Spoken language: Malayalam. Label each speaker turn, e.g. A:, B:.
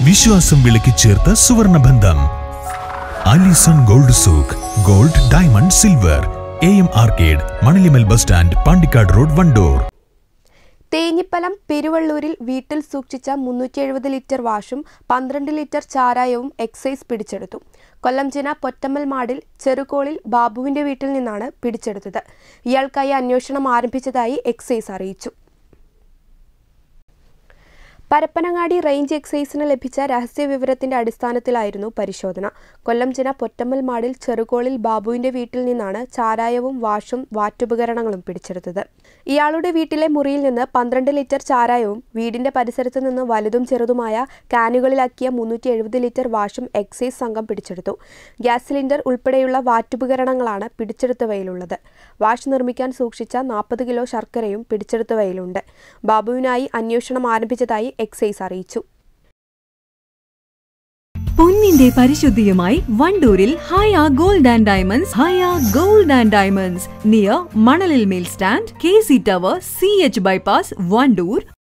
A: വിശ്വാസം വിളക്കി ചേർത്ത സുവർണബന്ധം Alison gold souk gold diamond silver A M arcade Manalimal bus stand Pandikkad road Wandoor
B: Thenhipalam പെരുവള്ളൂരിൽ വീട്ടിൽ സൂക്ഷിച്ച മുന്നൂറ്റി എഴുപത് ലിറ്റർ വാഷും പന്ത്രണ്ട് ലിറ്റർ ചാരായവും എക്സൈസ് പിടിച്ചെടുത്തു കൊല്ലം ജിന പൊറ്റമ്മൽ മാടിൽ ചെറുകോളിൽ ബാബുവിന്റെ വീട്ടിൽ നിന്നാണ് പിടിച്ചെടുത്തത് ഇയാൾക്കായി അന്വേഷണം ആരംഭിച്ചതായി എക്സൈസ് അറിയിച്ചു പരപ്പനങ്ങാടി റേഞ്ച് എക്സൈസിന് ലഭിച്ച രഹസ്യ വിവരത്തിന്റെ അടിസ്ഥാനത്തിലായിരുന്നു പരിശോധന കൊല്ലം ജിന പൊറ്റമ്മൽ മാടിൽ ചെറുകോളിൽ ബാബുവിന്റെ വീട്ടിൽ നിന്നാണ് ചാരായവും വാഷും വാറ്റുപകരണങ്ങളും പിടിച്ചെടുത്തത് ഇയാളുടെ വീട്ടിലെ മുറിയിൽ നിന്ന് പന്ത്രണ്ട് ലിറ്റർ ചാരായവും വീടിന്റെ പരിസരത്ത് നിന്ന് വലുതും ചെറുതുമായ കാനുകളിലാക്കിയ മുന്നൂറ്റി എഴുപത് ലിറ്റർ വാഷും എക്സൈസ് സംഘം പിടിച്ചെടുത്തു ഗ്യാസ് സിലിണ്ടർ ഉൾപ്പെടെയുള്ള വാറ്റുപകരണങ്ങളാണ് പിടിച്ചെടുത്തവയിലുള്ളത് വാഷ് നിർമ്മിക്കാൻ സൂക്ഷിച്ച നാൽപ്പത് കിലോ ശർക്കരയും പിടിച്ചെടുത്തവയിലുണ്ട് ബാബുവിനായി അന്വേഷണം ആരംഭിച്ചതായി എക്സൈസ് അറിയിച്ചു
C: പൊന്നിന്റെ പരിശുദ്ധിയുമായി വണ്ടൂരിൽ Haya gold and diamonds Haya gold and diamonds near മണലിൽ മേൽ stand K C tower C H bypass Wandoor